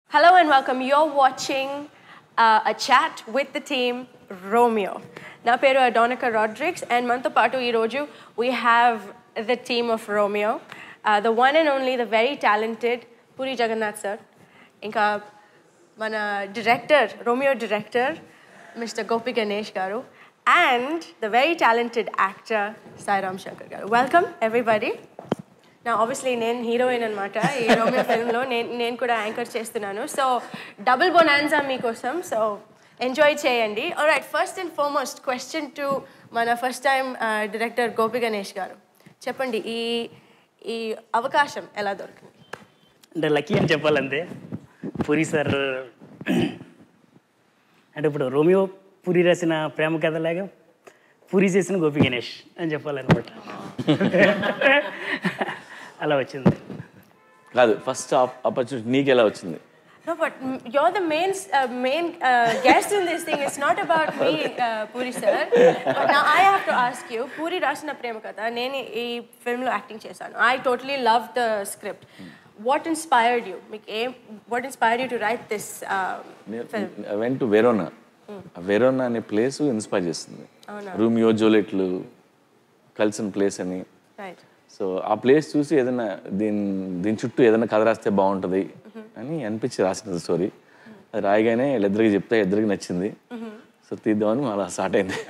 Hello and welcome. You're watching uh, a chat with the team Romeo. నా పేరు అడోనికా Rodrigues and మనతో పాటు ఈరోజు we have the team of Romeo the one and only the very talented Puri Jagannath sir ఇంకా మన director Romeo director mister Gopi Ganesh garu and the very talented actor Sairam Shankar garu welcome everybody నా obviously నేను heroine అనమాట ఈ రోమియో ఫిల్మ్లో నేను నేను కూడా యాంకర్ చేస్తున్నాను సో డబుల్ బొనాన్సా మీకోసం సో ఎంజాయ్ చేయండి right first and foremost question to మన first time director Gopi Ganesh garu చెప్పండి ఈ ఈ అవకాశం ఎలా దొరికింది అంటే లక్కీ అని చెప్పాలంతే పూరి సార్ అంటే ఇప్పుడు రోమియో పూరి రాసిన ప్రేమ కథలాగా పూరి చేసిన గోపి గణేష్ అని చెప్పాలన్నమాట అలా వచ్చింది కాదు ఫస్ట్ ఆపర్చునిటీ నీకు ఎలా వచ్చింది No, but mm, you're the main uh, main uh, guest in this thing. It's not about me, uh, Puri sir. But now I have to ask you, Puri Rasana Prema Katha, నేను ఈ ఫిల్మ్లో acting చేశాను I totally love the script what inspired you మీకు ఏం what inspired you to write this film went to Verona Verona అనే place inspire చేస్తుంది Romeo జోలెట్లు కలిసిన ప్లేస్ అని రైట్ సో ఆ ప్లేస్ చూసి ఏదైనా దీని దీని చుట్టూ ఏదైనా కథ రాస్తే బాగుంటుంది అని అనిపించి రాసిన స్టోరీ అది రాయగానే వీళ్ళిద్దరికి చెప్తే ఇద్దరికి నచ్చింది సో తీద్దామని అలా స్టార్ట్ అయింది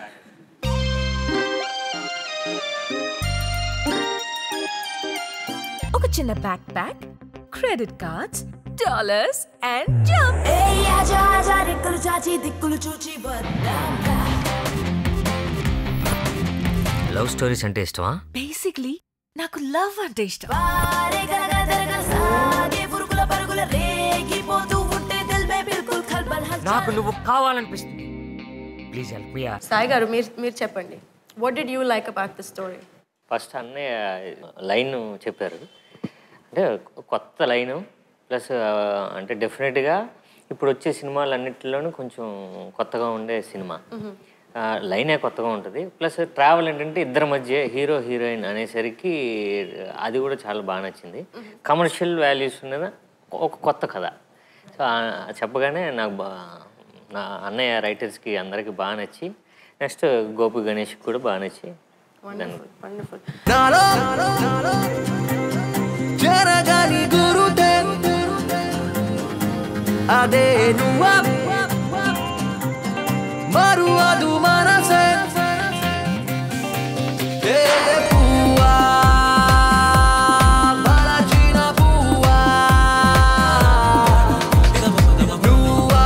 ఒక చిన్న back pack credit cards dollars and jump దిక్కులు చాచి దిక్కులు చూచి వద్దాంగా లవ్ స్టోరీస్ అంటే ఇష్టమా బేసిక్లీ నాకు లవ్ అంటే ఇష్టం వారే గలగల దరగల సాగే పురుగుల పరుగుల రేగిపోతూ ఉంటే దిల్ మే బిల్కుల్ ఖల్బల్ హల్ నాకు నువ్వు కావాలనిపిస్తుంది please help me Sai garu మీరు మీరు చెప్పండి what did you like about the story first అన్నయ్య లైన్ చెప్పారు అంటే కొత్త లైను ప్లస్ అంటే డెఫినెట్గా ఇప్పుడు వచ్చే సినిమాలన్నిటిలోనూ కొంచెం కొత్తగా ఉండే సినిమా ఆ, లైనే కొత్తగా ఉంటుంది ప్లస్ ట్రావెల్ ఏంటంటే ఇద్దరి మధ్య హీరో హీరోయిన్ అనేసరికి అది కూడా చాలా బాగా నచ్చింది కమర్షియల్ వాల్యూస్ ఉన్నది ఒక కొత్త కథ సో ఆ, చెప్పగానే నాకు బా నా అన్నయ్య రైటర్స్కి అందరికీ బాగా నచ్చి నెక్స్ట్ గోపి గణేష్కి కూడా బాగా నచ్చి దాన్ని వండర్ఫుల్ నాలో జరగని గురుతే అదే నువ్వా మరువదు మనసే ఏ పువ్వా మలచిన పువ్వా నువ్వా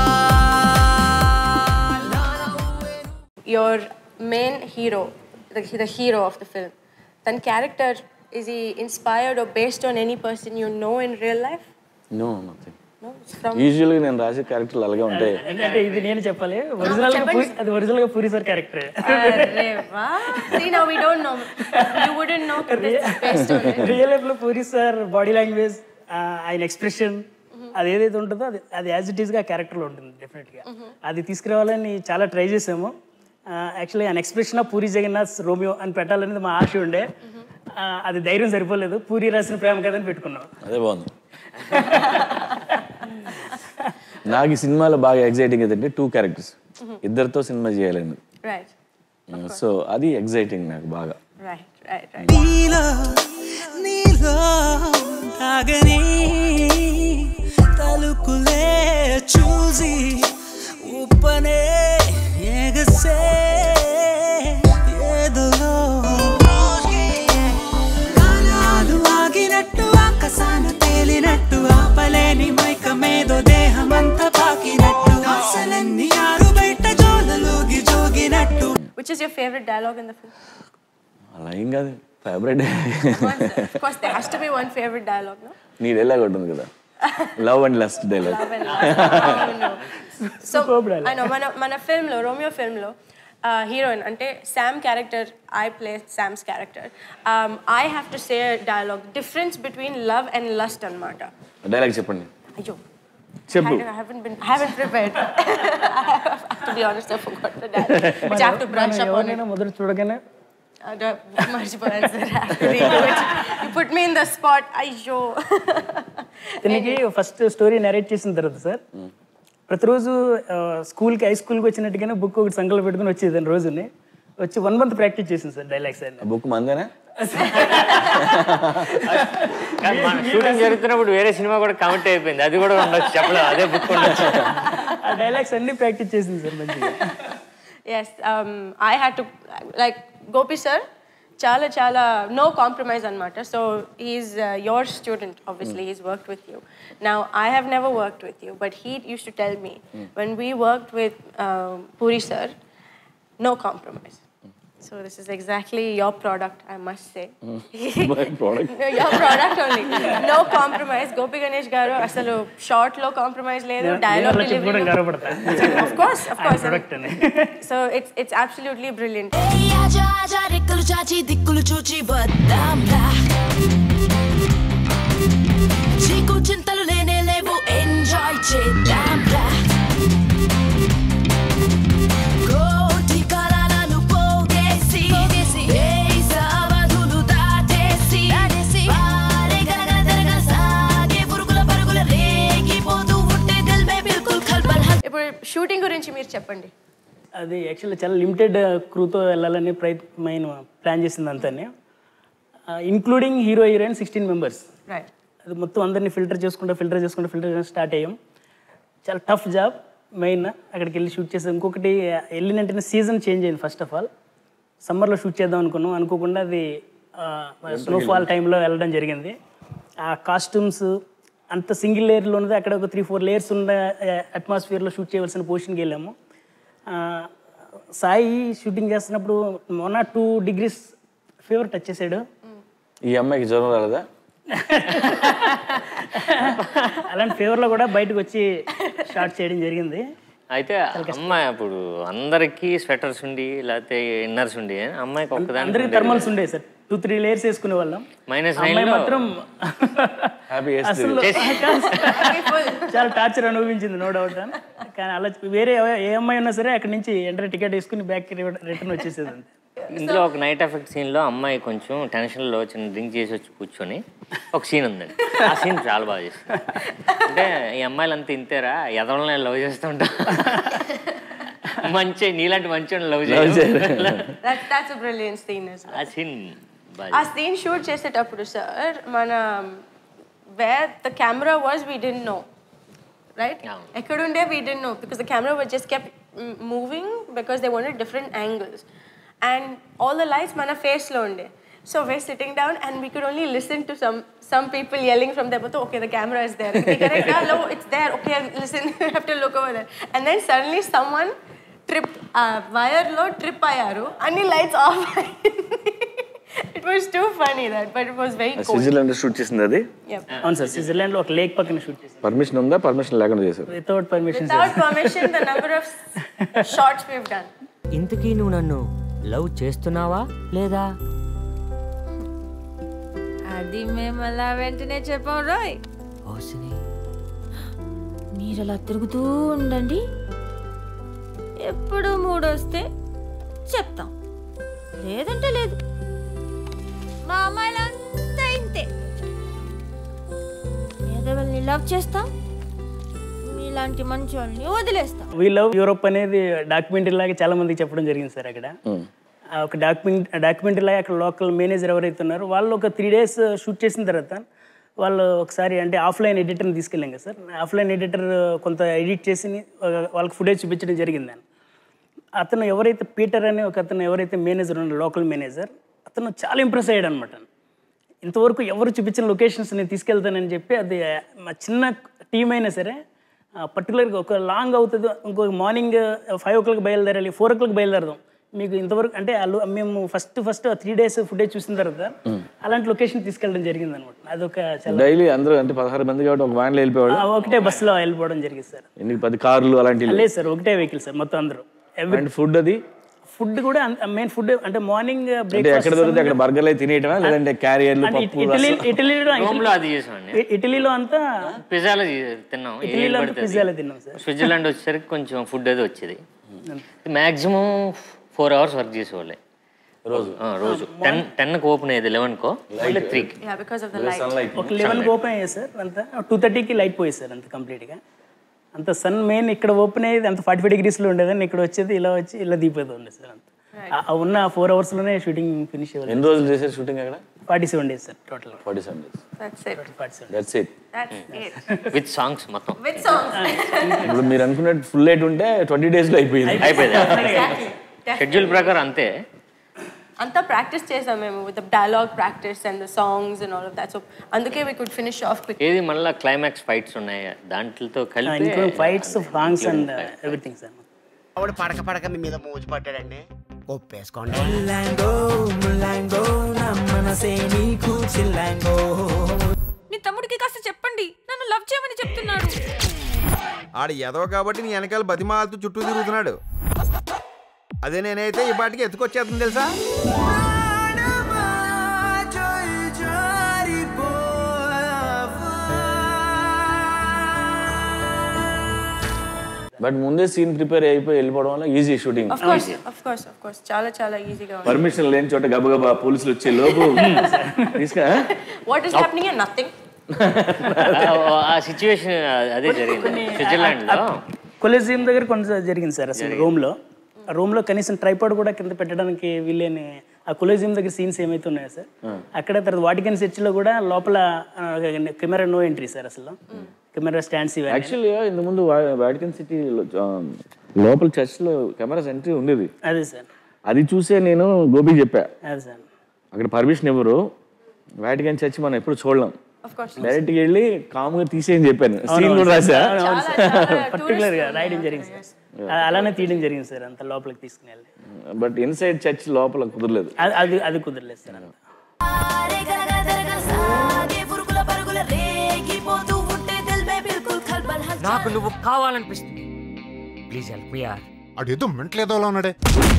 your main hero, the, the hero of the film, then character, is he inspired or based on any person you know in real life? No nothing No, it's from. యూజువల్గా నేను రాసే క్యారెక్టర్లు అలాగే ఉంటాయి అంటే ఇది నేను చెప్పాలి ఒరిజినల్ గా పూరి- అది ఒరిజినల్ గా Puri sir character Arre, wow. See, now we don't know. You wouldn't know that this is based on it. Real life లో పూరి సార్ బాడీ లాంగ్వేజ్ ఆయన ఎక్స్ప్రెషన్ అది ఏదైతే ఉంటుందో అది అది యాజ్ ఇట్ ఈస్గా క్యారెక్టర్లో ఉంటుంది డెఫినెట్గా అది తీసుకురావాలని చాలా ట్రై చేసాము యాక్చువల్లీ ఆయన expression of Puri Jagannath Romeo అని పెట్టాలనేది మా ఆశ ఉండే ఆ, అది ధైర్యం సరిపోలేదు పూరి రాసిన ప్రేమ కథని పెట్టుకున్నాం అదే బాగుంది నాకు ఈ సినిమాలో బాగా ఎగ్జైటింగ్ ఏంటంటే టూ క్యారెక్టర్స్ ఇద్దరితో సినిమా చేయాలని Right, సో అది ఎగ్జైటింగ్ నాకు బాగా right, right, right. నీలో నీలో తాగని తలుకులే చూసి ఉప్పనే ఎగసే ఏదోలో కాలాలు ఆగినట్టు ఆకాశాన తేలినట్టు ఆపలేని మైకమేదో దేహమంతా పాకినట్టు ఆశలన్నీ ఆరు బయట జోలలోగి జోగినట్టు Which is your favorite dialogue in the film? అలా ఏం కాదు favourite One, of course, there has to be one favorite dialogue, no? నీ డైలాగ్ ఉంటుంది కదా love and lust dialogue Love and lust. Oh, no. So, I know, మన మన ఫిల్మ్లో Romeo ఫిల్మ్లో హీరోయిన్ అంటే Sam character I play Sam's character I have to say dialogue difference between love and lust అనమాట dialogue చెప్పండి అయ్యో చెప్పు I haven't been, I haven't prepared. to be honest, I forgot the dialogue, which I have to brush మనం up on it. ఎవరైనా మొదలు చూడగానే మర్చిపోయాను sir put me in the spot అయ్యో దీనికి ఫస్ట్ స్టోరీ నరేట్ చేసిన తర్వాత సార్ ప్రతిరోజు ఆ, స్కూల్కి హై స్కూల్కి వచ్చినట్టుగానే బుక్ ఒకటి సంకలో పెట్టుకుని వచ్చేది రోజుని వచ్చి వన్ మంత్ ప్రాక్టీస్ చేసింది సార్ డైలాగ్స్ అన్ని బుక్ మందేనా కానీ మన షూటింగ్ జరుగుతున్నప్పుడు వేరే సినిమా కూడా కమిట్ అయిపోయింది అది కూడా ఉండొచ్చు చెప్పలేదు అదే బుక్ ఉండొచ్చు ఆ డైలాగ్స్ అన్ని ప్రాక్టీస్ చేసింది సార్ మంచిగా yes um, i had to like gopi sir chala chala no compromise anmata so he's uh, your student obviously he's worked with you now i have never worked with you but he used to tell me when we worked with um, puri sir no compromise so this is exactly your product i must say My product. no, your product only no compromise gopi ganesh garu asalu short lo compromise ledu dialogue అలా చెప్పుకోవడం delivery గర్వపడతా of course of course product అని so it's it's absolutely brilliant. ఏయ్ ఆజా ఆజా రెక్కలు చాచి దిక్కులు చూచి వద్దాంరా చీకు చింతలు లేనే లేవు ఎంజాయ్ చేద్దాంరా కోటి కాలాలను పోగేసి వేయి సవధులు దాటేసి పారే గరగర గరగర సాగే పురుగుల పరుగుల రేగిపోతూ ఉంటే దిల్ మే బిల్కుల్ ఖల్బల్ హల్ ఇప్పుడు షూటింగ్ గురించి మీరు చెప్పండి అది యాక్చువల్లీ చాలా లిమిటెడ్ క్రూతో వెళ్ళాలని ప్రయత్నం ప్లాన్ చేసింది అంతానే including hero heroine sixteen members right అది మొత్తం అందరినీ ఫిల్టర్ చేసుకుంటూ ఫిల్టర్ చేసుకుంటూ ఫిల్టర్ చేసుకుంటూ స్టార్ట్ అయ్యాం చాలా టఫ్ జాబ్ మెయిన్ అక్కడికి వెళ్ళి షూట్ చేసాం ఇంకొకటి వెళ్ళిన వెంటనే సీజన్ చేంజ్ అయింది ఫస్ట్ ఆఫ్ ఆల్ సమ్మర్లో షూట్ చేద్దాం అనుకున్నాం అనుకోకుండా అది స్నోఫాల్ టైంలో వెళ్ళడం జరిగింది ఆ కాస్ట్యూమ్స్ అంత సింగిల్ లేయర్లో ఉన్నది అక్కడ ఒక త్రీ ఫోర్ లేయర్స్ ఉన్న అట్మాస్ఫియర్లో షూట్ చేయవలసిన పొజిషన్కి వెళ్ళాము ఆ, సాయి షూటింగ్ చేస్తున్నప్పుడు one or two degrees fever touch చేసాడు ఈ అమ్మాయికి జ్వరం రాలేదా అలాంటి ఫీవర్లో కూడా బయటకు వచ్చి షార్ట్ చేయడం జరిగింది అయితే అమ్మాయి అప్పుడు అందరికీ స్వెటర్స్ ఉండి లేకపోతే ఇన్నర్స్ ఉండి అమ్మాయికి అందరికి ఒక్కదానికి థర్మల్స్ ఉండే సార్ టూ త్రీ లేయర్స్ వేసుకునే వాళ్ళం మైనస్ అమ్మాయి నైన్ మాత్రం హ్యాపీ అసలు చాలా టార్చర్ అనుభవించింది నో డౌట్ కానీ అలా వేరే ఏ- ఏ అమ్మాయి ఉన్నా సరే అక్కడి నుంచి ఎంటర్ టికెట్ వేసుకుని బ్యాక్ రిటర్న్ వచ్చేసేది అంతే ఇందులో ఒక నైట్ ఎఫెక్ట్ సీన్ లో అమ్మాయి కొంచెం టెన్షన్ లో చిన్న డ్రింక్ చేసి వచ్చి కూర్చొని ఒక సీన్ ఉందండి ఆ సీన్ చాలా బాగా చేసింది అంటే ఈ అమ్మాయిలు అంతా ఇంతేరా ఎదవలని లవ్ చేస్తుంటా మంచి నీలాంటి మంచి లవ్ చేయాలి That, that's a brilliant scene as well. ఆ సీన్ బాగా ఆ సీన్ షూట్ చేసేటప్పుడు సార్ మన where the camera was we didn't know right అవును. ఎక్కడుండే we didn't know because the camera was just kept moving because they wanted different angles and all the lights మన ఫేస్లో ఉండే so were sitting down and we could only listen to some some people yelling from there, but okay, the camera is there. Okay, correct? Ah, no, it's there. Okay, listen, you have to look over there. And then suddenly someone tripped, uh, wire లో trip అయ్యారు అన్ని lights off it was too funny that but it was very cool Switzerland shoot చేసింది అది అవును sir స్విట్జర్లాండ్లో ఒక lake పక్కన shoot చేసాం permission ఉందా పర్మిషన్ లేకుండా చేశారు without permission without permission the number of shots we have done ఇంతకీ నువ్వు నన్ను లవ్ చేస్తున్నావా లేదా అది మేము అలా వెంటనే చెప్పాం రోయ్ ఓసిని మీరు అలా తిరుగుతూ ఉండండి ఎప్పుడు మూడొస్తే చెప్తాం లేదంటే లేదు మా అమ్మాయిలంతా ఇంతే పేదవాళ్ళని లవ్ చేస్తాం మీలాంటి మంచి వాళ్ళని వదిలేస్తాం వీ లవ్ యూరోప్ అనేది డాక్యుమెంటరీ లాగా చాలా మందికి చెప్పడం జరిగింది సార్ అక్కడ ఆ ఒక డాక్యుమెంట్ డాక్యుమెంటరీ లాగా అక్కడ లోకల్ మేనేజర్ ఎవరైతే ఉన్నారో వాళ్ళు ఒక త్రీ డేస్ షూట్ చేసిన తర్వాత వాళ్ళు ఒకసారి అంటే ఆఫ్లైన్ ఎడిటర్ని తీసుకెళ్ళాం కదా సార్ ఆఫ్లైన్ ఎడిటర్ కొంత ఎడిట్ చేసి ఒక- వాళ్ళకి ఫుటేజ్ చూపించడం జరిగింది అతను ఎవరైతే పీటర్ అనే ఒక అతను ఎవరైతే మేనేజర్ ఉన్నారో లోకల్ మేనేజర్ అతను చాలా ఇంప్రెస్ అయ్యాడు అనమాట ఇంతవరకు ఎవరు చూపించిన లొకేషన్స్ నేను తీసుకెళ్తానని చెప్పి అది మా చిన్న టీం అయినా సరే పర్టికులర్గా ఒక లాంగ్ అవుతుంది ఇంకో మార్నింగ్ ఫైవ్ ఓ క్లాక్ బయలుదేరాలి ఫోర్ ఓ క్లాక్ బయలుదేరదాం మీకు ఇంతవరకు అంటే వాళ్ళు మేము first first three days footage చూసిన తర్వాత అలాంటి లొకేషన్ తీసుకెళ్ళడం జరిగింది అనమాట అదొక చాలా డైలీ అందరూ అంటే పదహారు మంది కాబట్టి ఒక వ్యాన్లో వెళ్ళిపోయాడు ఆ, ఒకటే బస్సులో వెళ్ళిపోవడం జరిగింది సార్ ఎన్ని పది కార్లు అలాంటివి లేదు సార్ ఒకటే వెహికల్ సార్ మొత్తం అందరూ అండ్ ఫుడ్ అది ఫుడ్ కూడా మెయిన్ ఫుడ్ అంటే మార్నింగ్ అంటే ఎక్కడ బ్రేక్ఫాస్ట్ దొరికితే అక్కడ బర్గర్లు అయితే తినేయటమా లేదంటే క్యారియర్లు పప్పు ఇటలీ రసం? ఇటలీలో రూమ్ లో అది చేసామండి ఇ- ఇటలీలో అంతా పిజ్జాలో తిన్నాం ఏది ఇటలీలో అంతా పడితే అది. పిజ్జాలో తిన్నాం సార్ స్విట్జర్లాండ్ వచ్చేసరికి కొంచెం ఫుడ్ అది వచ్చేది మ్యాక్సిమం ఫోర్ అవర్స్ వర్క్ చేసేవాళ్ళే రోజు ఆ, రోజు టెన్ టెన్కి ఓపెన్ అయ్యేది లెవెన్కో మళ్ళీ త్రీకి Yeah, because of the light. Sunlight ఒక లెవెన్కి ఓపెన్ అయ్యేది సార్ అంతా టూ థర్టీకి లైట్ పోయేది సార్ అంత కంప్లీట్గా అంత సన్ మెయిన్ ఇక్కడ ఓపెన్ అయ్యేది అంత ఫార్టీ ఫైవ్ డిగ్రీస్లో ఉండేదని ఇక్కడ వచ్చేది ఇలా వచ్చి ఇలా దీపోతుంది ఉండేది సార్ అంత ఆ- ఆ ఉన్న ఫోర్ అవర్స్లోనే షూటింగ్ ఫినిష్ అవ్వాలి ఎన్ని రోజులు చేశారు షూటింగ్ అక్కడ forty seven days sir total forty seven days That's it. Forty seven that's it That's it. With songs మొత్తం With songs. ఇప్పుడు మీరు అనుకున్నట్టు ఫుల్ ఎయిట్ ఉంటే ట్వంటీ డేస్లో అయిపోయింది అయిపోయింది exactly. షెడ్యూల్ ప్రకారం అంతే అంతా ప్రాక్టీస్ చేసాం మేము with the dialogue practice and the songs and all of that so అందుకే we could finish off quick ఏది మళ్ళీ క్లైమాక్స్ ఫైట్స్ ఉన్నాయి దాంట్లతో కలిపి including fights songs and everything sir ఆవిడ పడక పడక మీ మీద మోజు పడ్డాడండి ఒప్పేసుకోండి మీ తమ్ముడికి కాస్త చెప్పండి నన్ను లవ్ చేయమని చెప్తున్నాడు ఆడు ఎదవ కాబట్టి నీ వెనకాల బతిమాలతో చుట్టూ తిరుగుతున్నాడు అదే నేనైతే ఈ పాటికి ఎత్తుకొచ్చేస్తుంది తెలుసా బట్ ముందే సీన్ ప్రిపేర్ అయిపోయి వెళ్ళిపోవడం వల్ల easy shooting of course of course of course చాలా చాలా ఈజీగా ఉంది పర్మిషన్ లేని చోట గబగబా పోలీసులు వచ్చే లోపు తీసుకా what is happening and nothing ఆ- ఆ సిచ్యువేషన్ అదే జరిగింది స్విట్జర్లాండ్ లో కొలెజియం దగ్గర కొంచెం జరిగింది సార్ అసలు రూమ్లో ఆ రూమ్లో కనీసం ట్రైపాడ్ కూడా కింద పెట్టడానికి వీలేని ఆ కొలెజియం దగ్గర సీన్స్ ఏమైతే ఉన్నాయో సార్ అక్కడ తర్వాత వాటికన్ సెర్చ్లో కూడా లోపల కెమెరా నో ఎంట్రీ సార్ అసలు కెమెరా స్టాండ్స్ ఇవన్నీ యాక్చువల్లీ ఇంత ముందు వాటికన్ సిటీ లోపల చర్చ్ లో కెమెరాస్ ఎంట్రీ ఉండేది అదే సార్ అది చూసే నేను గోపికి చెప్పా అదే సార్ అక్కడ పర్మిషన్ ఇవ్వరు వాటికన్ చర్చ్ మనం ఎప్పుడు చూడలేం ఆఫ్ కోర్స్ డైరెక్ట్గా వెళ్ళి కామ్గా తీసేయని చెప్పాను సీన్ కూడా రాసా పర్టికులర్గా రాయడం జరిగింది సార్ అ- అలానే తీయడం జరిగింది సార్ అంత లోపలికి తీసుకుని వెళ్ళి బట్ ఇన్సైడ్ చర్చ్ లోపల కుదరలేదు అది- అది అది కుదరలేదు సార్ అంత ఆరే గరగ దరగ సాగే పురుగుల పరుగుల రేగిపోతూ ఉంటే దిల్ మే బిల్కుల్ ఖల్బల్ హల్ నాకు నువ్వు కావాలనిపిస్తుంది ప్లీజ్ హెల్ప్ మీ యార్ అడేదో మెంట్లేదోలా ఉన్నాడే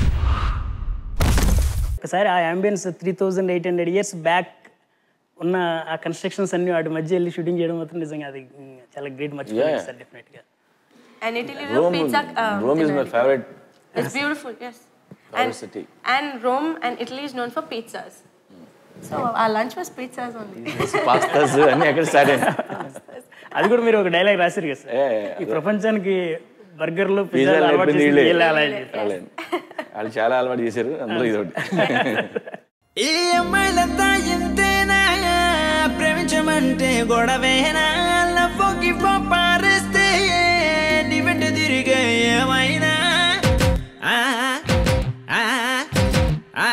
ఒకసారి ఆ ambience three thousand eight hundred years back ఉన్న ఆ కన్స్ట్రక్షన్స్ అన్ని వాటి మధ్య వెళ్ళి షూటింగ్ చేయడం మాత్రం నిజంగా అది ఉమ్, చాలా గ్రేట్ మర్చిపోలేదు సార్ డెఫినెట్గా and Italy Rome pizza Rome is my favourite It's beautiful, yes. And, city. and Rome and Italy is known for pizzas. So our lunch was pizzas only. Pastas అన్ని ఎక్కడ start అయ్యాయి అది కూడా మీరు ఒక dialogue రాశారు కదా సార్ ఏ, ఈ ప్రపంచానికి బర్గర్లు పిజ్జా పిజ్జాలు అలవాటు అయిపోయింది చేసింది వీళ్ళే. వీళ్ళే అలా అని చెప్పి. వాళ్ళే. వాళ్ళు చాలా అలవాటు చేశారు అందులో ఇది ఒకటి ఈ అమ్మాయిలంతా ఇంతేనా ప్రేమించమంటే గొడవేనా లవ్వుకి పారిస్తే నీ వెంట తిరిగే ఏమైనా ఆ, ఆ, ఆ,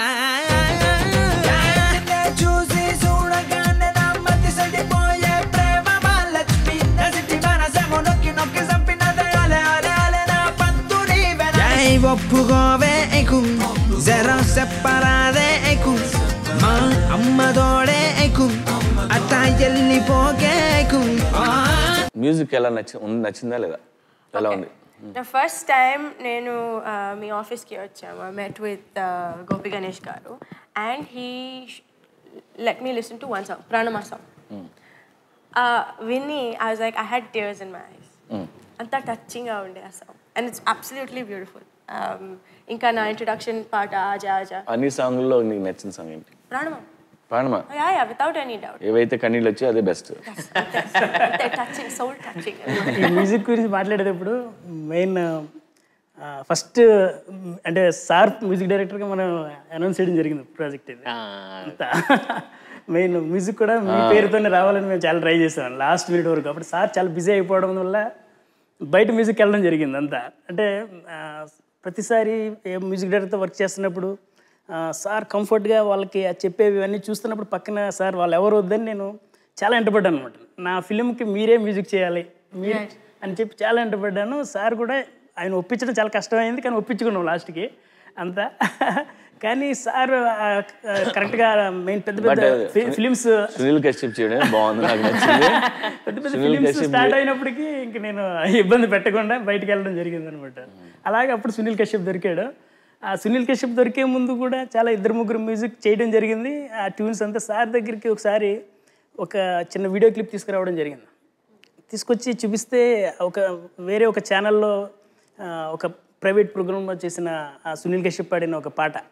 ఆ, చూసి చూడగానే నా మతి సడిపోయే ప్రేమ మహాలక్ష్మి నా సిట్టి మనసేమో నొక్కి నొక్కి చంపినదే అలే అలే అలే నా పంతు నీవెనా జై ఒప్పుకోవే ఎక్కు జరా సెప్పరాదే ఎక్కు మా అమ్మదోడే ఎక్కు అత్త ఎల్లిపోకే ఎక్కు మ్యూజిక్ ఎలా నచ్చి ఉంది- నచ్చిందా లేదా ఎలా ఉంది The first time నేను uh, మీ ఆఫీస్కి వచ్చాము I met with Gopi Ganesh garu and he let me listen to one song ప్రాణమా సాంగ్ విన్ని I was like I had tears in my eyes అంత టచింగ్గా ఉండే ఆ song and it's absolutely beautiful ఇంకా నా ఇంట్రడక్షన్ పాట ఆజా ఆజా అన్ని సాంగ్లో నీకు నచ్చిన సాంగ్ ఏంటి ప్రాణమా ప్రాణమా yeah yeah without any doubt ఏవైతే కన్నీళ్ళు వచ్చి అదే బెస్ట్ టచింగ్ సోల్ టచింగ్ ఈ మ్యూజిక్ గురించి మాట్లాడేటప్పుడు మెయిన్ ఫస్ట్ అంటే సార్ మ్యూజిక్ డైరెక్టర్గా మనం అనౌన్స్ చేయడం జరిగింది ప్రాజెక్ట్ ఇది ఆ, అంతా మెయిన్ మ్యూజిక్ కూడా మీ పేరుతోనే రావాలని మేము చాలా ట్రై చేసాం లాస్ట్ మినిట్ వరకు అప్పుడు సార్ చాలా బిజీ అయిపోవడం వల్ల బయట మ్యూజిక్ వెళ్ళడం జరిగింది అంతా అంటే ఆ, ప్రతిసారి ఏ మ్యూజిక్ డైరెక్టర్తో వర్క్ చేస్తున్నప్పుడు ఆ, సార్ కంఫర్ట్గా వాళ్ళకి ఆ చెప్పేవి ఇవన్నీ చూస్తున్నప్పుడు పక్కన సార్ వాళ్ళు ఎవరు వద్దని నేను చాలా ఎంటపడ్డాను అనమాట నా ఫిలింకి మీరే మ్యూజిక్ చేయాలి మీరు అని చెప్పి చాలా ఎంటపడ్డాను సార్ కూడా ఆయన ఒప్పించడం చాలా కష్టమైంది కానీ ఒప్పించుకున్నాం లాస్ట్కి అంతా కానీ సార్ కరెక్ట్గా మెయిన్ పెద్ద పెద్ద ఫిలిమ్స్ సునీల్ కశ్యప్ చేయడమే బాగుంది నాకు నచ్చింది పెద్ద పెద్ద సునీల్ ఫిలిమ్స్ కశ్యప్ స్టార్ట్ అయినప్పటికీ ఇంక నేను ఇబ్బంది పెట్టకుండా బయటికి వెళ్ళడం జరిగింది అనమాట అలాగే అప్పుడు సునీల్ కశ్యప్ దొరికాడు ఆ సునీల్ కశ్యప్ దొరికే ముందు కూడా చాలా ఇద్దరు ముగ్గురు మ్యూజిక్ చేయడం జరిగింది ఆ ట్యూన్స్ అంతా సార్ దగ్గరికి ఒకసారి ఒక చిన్న వీడియో క్లిప్ తీసుకురావడం జరిగింది తీసుకొచ్చి చూపిస్తే ఒక వేరే ఒక ఛానల్లో ఒక ప్రైవేట్ ప్రోగ్రాంలో చేసిన ఆ సునీల్ కశ్యప్ పాడిన ఒక పాట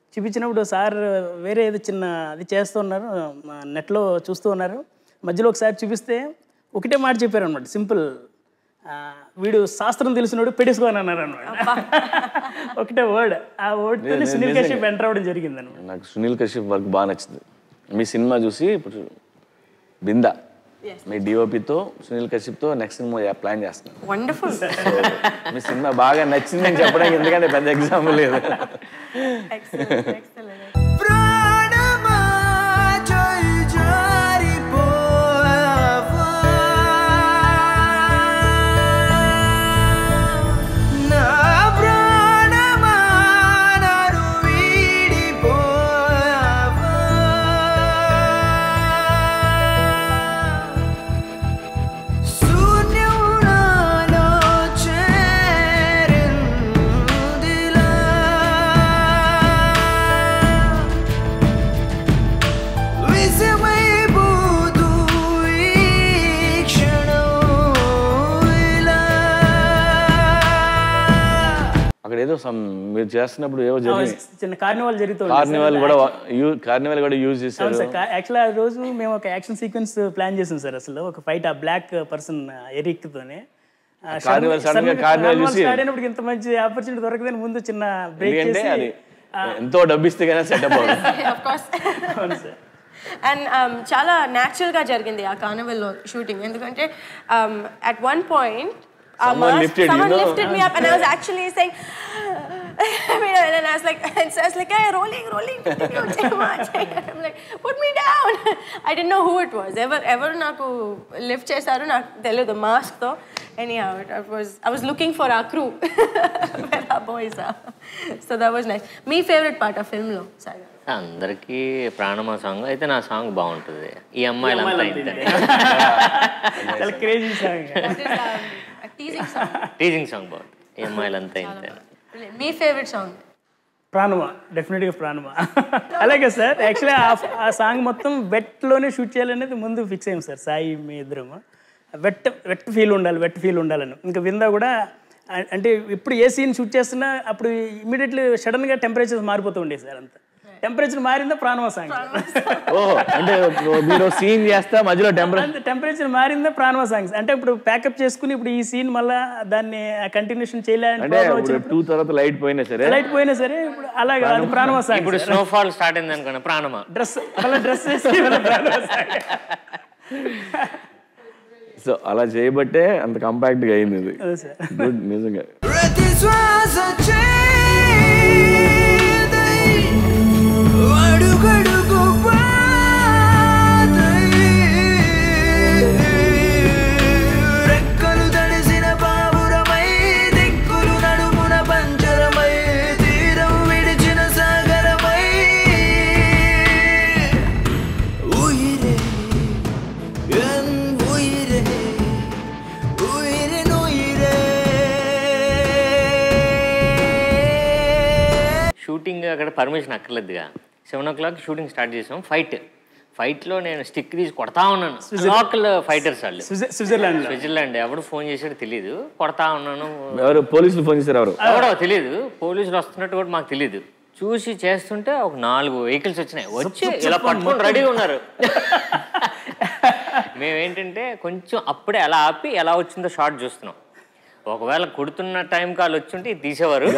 చూపించినప్పుడు సార్ వేరే ఏదో చిన్న అది చేస్తూ ఉన్నారు మా నెట్లో చూస్తూ ఉన్నారు మధ్యలో ఒకసారి చూపిస్తే ఒకటే మాట చెప్పారు అనమాట సింపుల్ వీడు శాస్త్రం తెలిసినోడు పెట్టేసుకోని అన్నారు అనమాట ఒకటే వర్డ్ ఆ వర్డ్తో నేను- సునీల్ నిజంగా. కశ్యప్ ఎంటర్ అవ్వడం జరిగింది అనమాట నాకు సునీల్ కశ్యప్ వర్క్ బాగా నచ్చింది మీ సినిమా చూసి ఇప్పుడు బిందా మీ డిఓపితో సునీల్ కశ్యప్తో నెక్స్ట్ సినిమా ప్లాన్ చేస్తున్నాను వండర్ఫుల్ మీ సినిమా బాగా నచ్చిందని చెప్పడానికి ఎందుకంటే పెద్ద ఎగ్జాంపుల్ లేదు ఎక్సలెంట్ ఎక్సలెంట్ ప్రాణమా జై జారిపోవా నా ప్రాణమా నన్ను వీడిపోవా శూన్యం నాలో చేరిందిలా విసిమైపోతూ ఈ క్షణం ఇలా అక్కడ ఏదో సమ్ మీరు చేస్తున్నప్పుడు ఏవో జరిగింది చిన్న కార్నివాల్ జరుగుతుంది కార్నివాల్ కూడా కార్నివాల్ కూడా యూజ్ అవును చేశారు సార్ యాక్చువల్ ఆ రోజు మేము ఒక యాక్షన్ సీక్వెన్స్ ప్లాన్ చేసాం సార్ అసలు ఒక ఫైట్ ఆ బ్లాక్ పర్సన్ ఎరిక్తోనే Carnival sudden గా Carnival చూసి- ఆడినప్పుడు ఇంత మంచి ఆపర్చునిటీ దొరకదని ముందు చిన్న బ్రేక్ ఎందుకంటే చేసి అది ఎంతో డబ్బు ఇస్తే కానీ సెటప్ అవుతుంది ఆఫ్ కోర్స్ అవును సార్ అండ్ చాలా న్యాచురల్గా జరిగింది ఆ కార్నివల్లో షూటింగ్ ఎందుకంటే at one point Someone lifted you, someone no? lifted me up and I was actually saying and I was like and so I was like hey rolling rolling continue Chema, Chema." I'm like put me down I didn't know who it was ever ever నాకు lift చేశారు నాకు తెలియదు mask తో anyhow it, it was I was looking for our crew where our boys are so that was nice మీ favourite part ఆ film లో సాగర్ అందరికీ ప్రాణమా సాంగ్ అయితే నా సాంగ్ బాగుంటుంది ఈ అమ్మాయిలంతా ఇంతే చాలా crazy song teasing song teasing song బాగుంటుంది ఈ అమ్మాయిలంతా ఇంతే మీ ఫేవరెట్ సాంగ్ ప్రాణమా డెఫినెట్గా ప్రాణమా అలాగే సార్ యాక్చువల్లీ ఆ సాంగ్ మొత్తం వెట్లోనే షూట్ చేయాలనేది ముందు ఫిక్స్ అయ్యాం సార్ సాయి మీ ఇద్దరము వెట్ వెట్ ఫీల్ ఉండాలి వెట్ ఫీల్ ఉండాలని ఇంకా విందా కూడా అ- అంటే ఇప్పుడు ఏ సీన్ షూట్ చేస్తున్నా అప్పుడు ఇమీడియట్లీ సడన్గా టెంపరేచర్ మారిపోతూ ఉండేది సార్ అంతా టెంపరేచర్ మారిందా ప్రాణమా సాంగ్ ఓహో అంటే మీరు సీన్ చేస్తా మధ్యలో టెంపరేచర్ అంతే టెంపరేచర్ మారిందా ప్రాణమా సాంగ్స్ అంటే ఇప్పుడు ప్యాకప్ చేసుకుని ఇప్పుడు ఈ సీన్ మళ్ళా దాన్ని కంటిన్యూషన్ అంటే చేయాలని ఇప్పుడు టూ తర్వాత లైట్ పోయినా సరే లైట్ పోయినా సరే ఇప్పుడు అలాగే అది ప్రాణమా సాంగ్ ఇప్పుడు స్నోఫాల్ స్టార్ట్ అయింది అనుకోండి ప్రాణమా డ్రెస్ మళ్ళీ డ్రెస్ వేసి మళ్ళీ ప్రాణమా సాంగ్ సో అలా చేయబట్టే అంత కంపాక్ట్ గా అయింది ఇది అదే సార్ గుడ్ నిజంగా ప్రతి శ్వాస చేదై అడుగడుగు పాదై రెక్కలు తడిసిన పావురమై దిక్కులు నడుమున పంచరమై తీరం విడిచిన సాగరమై ఉయిరే ఎన్ ఉయిరే ఉయిరెన్ ఉయిరే షూటింగ్ అక్కడ పర్మిషన్ అక్కర్లేదుగా seven o'clock shooting start చేసాం ఫైట్ ఫైట్లో నేను స్టిక్ తీసి కొడతా ఉన్నాను లోకల్ ఫైటర్స్ వాళ్ళు స్విట్జర్- స్విట్జర్లాండ్ లో స్విట్జర్లాండ్ ఎవడు ఫోన్ చేసాడో తెలియదు కొడతా ఉన్నాను ఎవరు పోలీసులు ఫోన్ చేశారు ఎవరు ఎవడో తెలియదు పోలీసులు వస్తున్నట్టు కూడా మాకు తెలియదు చూసి చేస్తుంటే ఒక నాలుగు వెహికల్స్ వచ్చినాయి వచ్చి ఇలా పట్టుకొని రెడీగా ఉన్నారు మేమేంటంటే కొంచెం అప్పుడే ఎలా ఆపి ఎలా వచ్చిందో షార్ట్ చూస్తున్నాం ఒకవేళ కొడుతున్న టైం కాల్ వచ్చుంటే ఇది తీసేవారు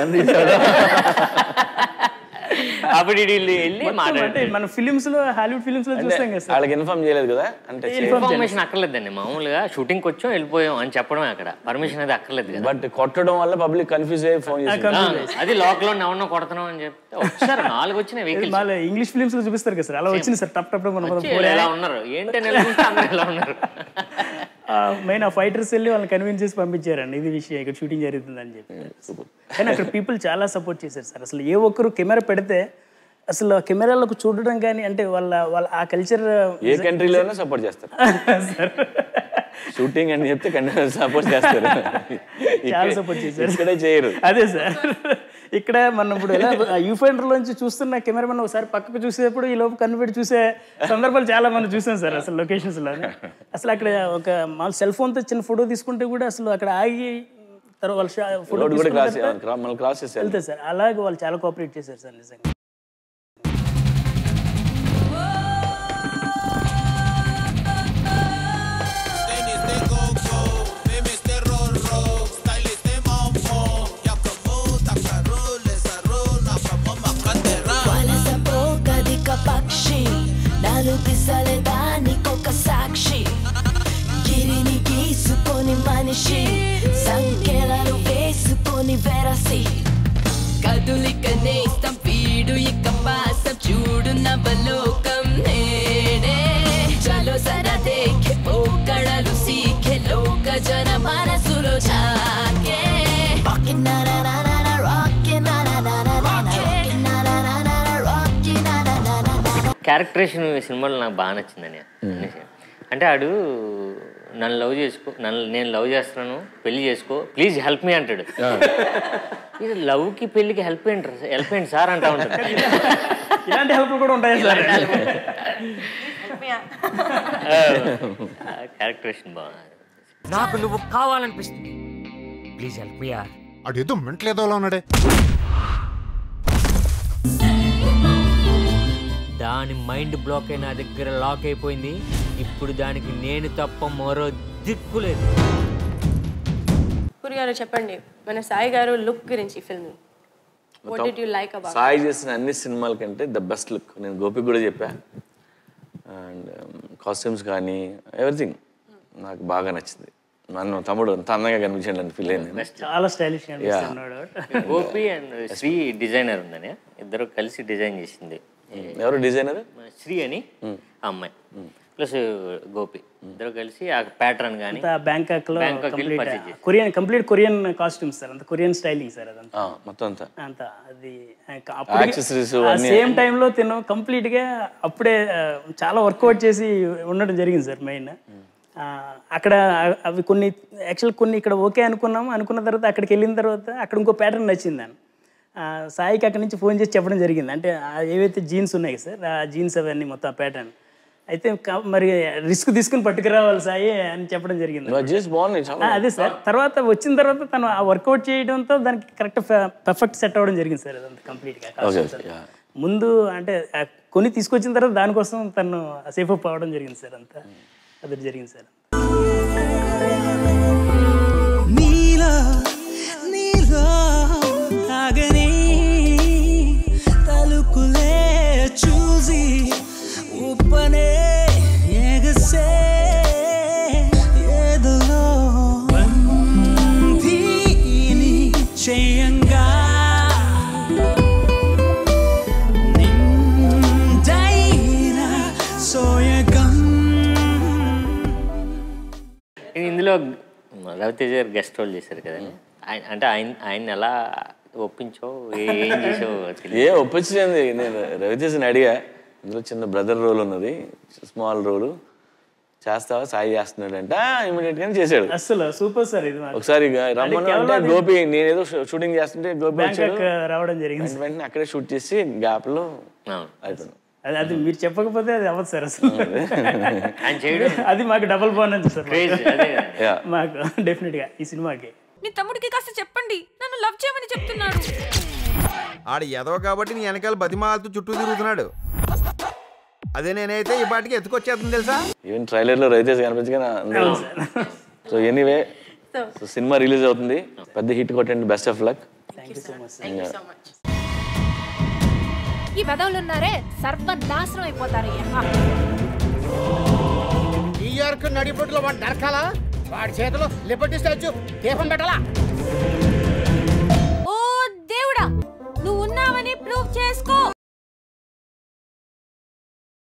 అప్పుడు వీళ్ళు వెళ్ళి అంటే మాట్లాడారు మన ఫిలిమ్స్ లో హాలీవుడ్ ఫిలిమ్స్ లో చూస్తాం కదా సార్ వాళ్ళకి ఇన్ఫార్మ్ చేయలేదు కదా అంటే ఇన్ఫర్మేషన్ అక్కర్లేదండి మామూలుగా షూటింగ్కి వచ్చాం వెళ్ళిపోయాం అని చెప్పడమే అక్కడ పర్మిషన్ అది అక్కర్లేదు కదా బట్ కొట్టడం వల్ల పబ్లిక్ కన్ఫ్యూజ్ అయ్యి ఫోన్ చేశారు ఆ, అది లోకల్లో ఎవరినో కొడుతున్నాం అని చెప్తే ఒకసారి నాలుగు వచ్చిన వెహికల్స్ మళ్ళీ ఇంగ్లీష్ ఫిలిమ్స్ లో చూపిస్తారు కదా సార్ అలా వచ్చింది సార్ టప్ టప్ టప్ మన వచ్చి ఇలా ఉన్నారు ఏంటని చూస్తే అందరూ ఇలా ఉన్నారు మెయిన్ ఆ ఫైటర్స్ వెళ్ళి వాళ్ళని కన్విన్స్ చేసి పంపించారండి ఇది విషయం ఇక్కడ షూటింగ్ జరుగుతుందని చెప్పి కానీ అక్కడ పీపుల్ చాలా సపోర్ట్ చేశారు సార్ అసలు ఏ ఒక్కరు కెమెరా పెడితే అసలు ఆ కెమెరాలకు చూడడం కానీ అంటే వాళ్ళ వాళ్ళ ఆ కల్చర్ ఏ కంట్రీలోనే సపోర్ట్ చేస్తారు సార్ షూటింగ్ అని చెప్తే కంటిన్యూ సపోర్ట్ చేస్తారు చాలా సపోర్ట్ చేశారు ఇక్కడే చేయరు అదే సార్ ఇక్కడ మనం ఇప్పుడు ఎలా యూఫైండర్ లోంచి చూస్తున్న కెమెరామెన్ ఒకసారి పక్కకు చూసేటప్పుడు ఈ లోపు కన్ను పెట్టి చూసే సందర్భాలు చాలా మనం చూసాం సార్ అసలు లొకేషన్స్ లో అసలు అక్కడ ఒక మా సెల్ ఫోన్ తో చిన్న ఫోటో తీసుకుంటే కూడా అసలు అక్కడ ఆగి తర్వాత వాళ్ళ ఫోటో రోడ్ కూడా క్రాస్ మన క్రాస్ చేసేయాలి వెళ్తే సార్ అలాగే వాళ్ళు చాలా కోఆపరేట్ చేశారు సార్ నిజంగా మనిషి సంఖ్యలను వేసుకొని వెరసి కదులిక నేస్తం వీడు ఇక పాసం చూడు నవలోకం నేనే చలో సర దేఖే పోకడలు సీఖే లోక జన మనసులో చాకే Rockin' na na na na na rockin' na na na na na rockin' na na na na na rockin' na na na na na characterisation ఈ సినిమాలో నాకు బాగా నచ్చిందని అనేసి. అంటే ఆడు నన్ను లవ్ చేసుకో నన్ను నేను లవ్ చేస్తున్నాను పెళ్లి చేసుకో ప్లీజ్ హెల్ప్ మీ అంటాడు ఇది లవ్కి పెళ్లికి హెల్ప్ ఏంటి హెల్ప్ ఏంటి సార్ అంటా ఉంటాడు ఇలాంటి హెల్ప్ కూడా ఉంటాయి సార్ క్యారెక్టరేషన్ బాగా నాకు నువ్వు కావాలనిపిస్తుంది ప్లీజ్ హెల్ప్ మీ యార్ అడేదో మెంట్లేదో ఉన్నాడే దాని మైండ్ బ్లాక్ అయి నా దగ్గర లాక్ అయిపోయింది ఇప్పుడు దానికి నేను తప్ప మరో దిక్కు లేదు పూరి గారు చెప్పండి మన సాయి గారు లుక్ గురించి film what did you like about Sai చేసిన అన్ని సినిమాల కంటే ద బెస్ట్ లుక్ నేను గోపిక్ కూడా చెప్పా అండ్ కాస్ట్యూమ్స్ కానీ ఎవ్రీథింగ్ నాకు బాగా నచ్చింది నన్ను తమ్ముడు అంత అందంగా కనిపించాడు అని ఫీల్ అయింది చాలా స్టైలిష్ అనిపిస్తున్నాడు గోపి అండ్ శ్రీ డిజైనర్ ఉందని ఇద్దరు కలిసి డిజైన్ చేసింది ఎవరు డిజైనర్ శ్రీ అని ఆ అమ్మాయి ప్లస్ గోపి ఇద్దరు కలిసి ఆ ప్యాటర్న్ కానీ అంతా బ్యాంకాక్ లో బ్యాంకాక్ వెళ్ళి కంప్లీట్ purchase చేసి. Korean complete Korean costumes sir అంత కొరియన్ స్టైలింగ్ సార్ అదంతా మొత్తం అంతా అంత అది Accessories అన్నీ- సేమ్ టైంలో తిను కంప్లీట్ గా అప్పుడే ఆ, చాలా వర్కౌట్ చేసి ఉండడం జరిగింది సార్ మెయిన్ అక్కడ అవి కొన్ని యాక్చువల్ కొన్ని ఇక్కడ ఓకే అనుకున్నాము అనుకున్న తర్వాత అక్కడికి వెళ్ళిన తర్వాత అక్కడ ఇంకో ప్యాటర్న్ నచ్చింది అని సాయికి అక్కడి నుంచి ఫోన్ చేసి చెప్పడం జరిగింది అంటే ఆ ఏవైతే జీన్స్ ఉన్నాయి సార్ ఆ జీన్స్ అవన్నీ మొత్తం ప్యాటర్న్ అయితే క- మరి రిస్క్ తీసుకుని పట్టుకురావాలి సాయి అని చెప్పడం జరిగింది జీన్స్ బాగున్నాయి ఆ, చాలా అదే సార్ తర్వాత వచ్చిన తర్వాత తను ఆ వర్కౌట్ చేయడంతో దానికి కరెక్ట్ పర్ఫెక్ట్ సెట్ అవ్వడం జరిగింది సార్ అదంతా కంప్లీట్గా ఓకే ఓకే ముందు అంటే ఆ కొని తీసుకొచ్చిన తర్వాత దానికోసం తను సేఫ్ అప్ అవ్వడం జరిగింది సార్ అంతా అది జరిగింది సార్ నీలో నీలో తాగని తలుకులే చూసి ఉప్పనే ఎగసే ఏదలో బంధీని చేయంగా నిండైన సోయగం ఇది ఇందులో రవితేజ గారు గెస్ట్ రోల్ చేశారు కదండి ఆయన అంటే ఆయన ఆయన ఎలా ఒప్పించో ఏ- ఏం చేసో తెలియదు ఏ ఒప్పించింది నేను రవితేజని అడిగా ఇందులో చిన్న బ్రదర్ రోల్ ఉన్నది స్మాల్ రోల్ చేస్తావా సాయి చేస్తున్నాడు అంటే ఇమీడియట్ గానే చేశాడు అసలు సూపర్ సార్ ఇది మాకు. ఒకసారి ఇక రమ్మను కేవలం అంటే అది గోపి నేనేదో షూ- షూటింగ్ చేస్తుంటే గోపి వచ్చాడు బ్యాంకాక్ రావడం జరిగింది వెంట వెంటనే అక్కడే షూట్ చేసి గ్యాప్ లో అయిపోయింది అది అది మీరు చెప్పకపోతే అది అవ్వదు సార్ అసలు ఆయన చేయడం అది మాకు డబుల్ బోనస్ సార్ Crazy, అదే కదా. Yeah. మాకు డెఫినెట్ గా ఈ సినిమాకి నీ తమ్ముడికి కాస్త చెప్పండి నన్ను లవ్ చేయమని చెప్తున్నాడు ఆడ ఎదవ కాబట్టి నీ వెనకాల బతిమాలతో చుట్టూ తిరుగుతున్నాడు అదే నేనైతే ఈ పాటికి ఎత్తుకొచ్చేస్తుంది తెలుసా ఈవెన్ ట్రైలర్ లో రవితేజ్ కనిపించగా అందరూ so anyway so cinema release అవుతుంది పెద్ద హిట్ కొట్టండి best of luck thank you so much thank you so much ఈ వెదవులు ఉన్నారే సర్వనాశనం అయిపోతారయ్యా న్యూయార్క్ నడిబొడ్డులో వాడు నరకాలా వాడి చేతిలో లిబర్టీ స్టాచ్యూ దీపం పెట్టాలా